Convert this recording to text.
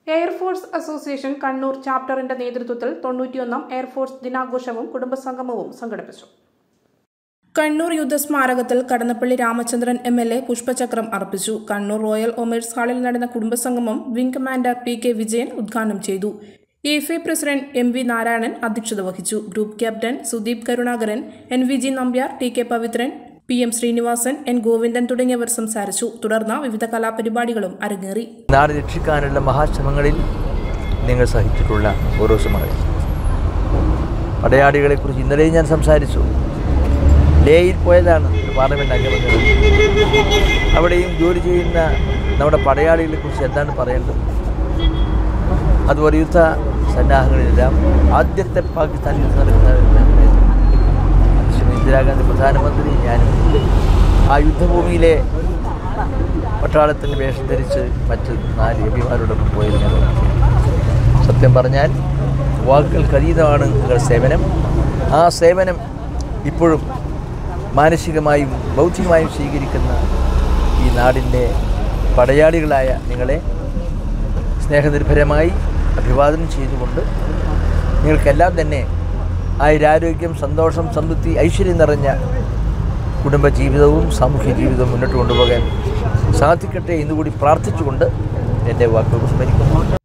Air force association Kannur ചാപ്റ്ററിന്റെ നേതൃത്വത്തിൽ തൊണ്ണൂറ്റിയൊന്നാം air force ദിനാഘോഷവും കുടുംബസംഗമവും സംഘടിപ്പിച്ചു കണ്ണൂർ യുദ്ധസ്മാരകത്തിൽ Kadannappally Ramachandran M L A പുഷ്പചക്രം അർപ്പിച്ചു കണ്ണൂർ റോയൽ ഒമേഴ്സ് ഹാളിൽ നടന്ന കുടുംബസംഗമം wing commander P K Vijayan ഉദ്ഘാടനം ചെയ്തു F A president M V Narayanan അധ്യക്ഷത വഹിച്ചു group captain Sudeep Karunakaran N V G Nambiar T K Pavithran P M Sreenivasan N Govindan തുടങ്ങിയവർ സംസാരിച്ചു തുടർന്ന് വിവിധ കലാപരിപാടികളും അരങ്ങേറി നാട് രക്ഷിക്കാനുള്ള മഹാശ്രമങ്ങളിൽ നിങ്ങൾ സഹിച്ചിട്ടുള്ള ഓരോ ശ്രമങ്ങളിൽ പടയാളികളെക്കുറിച്ച് ഇന്നലെയും ഞാൻ സംസാരിച്ചു ലേയിൽ പോയതാണ് ഒരു പാർലമെൻറ്റ് അംഗമെന്നത് അവിടെയും ജോലി ചെയ്യുന്ന നമ്മുടെ പടയാളികളെക്കുറിച്ച് എന്താണ് പറയേണ്ടത് അതുപോലെ യുദ്ധ സന്നാഹങ്ങളിലെല്ലാം ആദ്യത്തെ പാകിസ്ഥാൻ യുദ്ധം നടക്കുന്ന ശ്രീമതി ഇന്ദിരാഗാന്ധി പ്രധാനമന്ത്രി ഞാനും ആ യുദ്ധഭൂമിയിലെ പട്ടാളത്തിൻ്റെ വേഷം ധരിച്ച് മറ്റ് നാല് എപിമാരോടൊപ്പം പോയത് ഞാൻ ഓർക്കുന്നു. സത്യം പറഞ്ഞാൽ വാക്കുകൾക്ക് അതീതമാണ് നിങ്ങളുടെ സേവനം ആ സേവനം ഇപ്പോഴും മാനസികമായും ബൗദ്ധികമായും സ്വീകരിക്കുന്ന ഈ നാടിൻ്റെ പടയാളികളായ നിങ്ങളെ സ്നേഹനിർഭരമായി അഭിവാദനം ചെയ്തുകൊണ്ട് നിങ്ങൾക്കെല്ലാം തന്നെ ആയുരാരോഗ്യം സന്തോഷം സമൃദ്ധി ഐശ്വര്യം നിറഞ്ഞ കുടുംബജീവിതവും സാമൂഹ്യ ജീവിതവും മുന്നോട്ട് കൊണ്ടുപോകാൻ സാധിക്കട്ടെ എന്നുകൂടി പ്രാർത്ഥിച്ചുകൊണ്ട് എൻ്റെ വാക്കുകൾ സ്മരിക്കുന്നു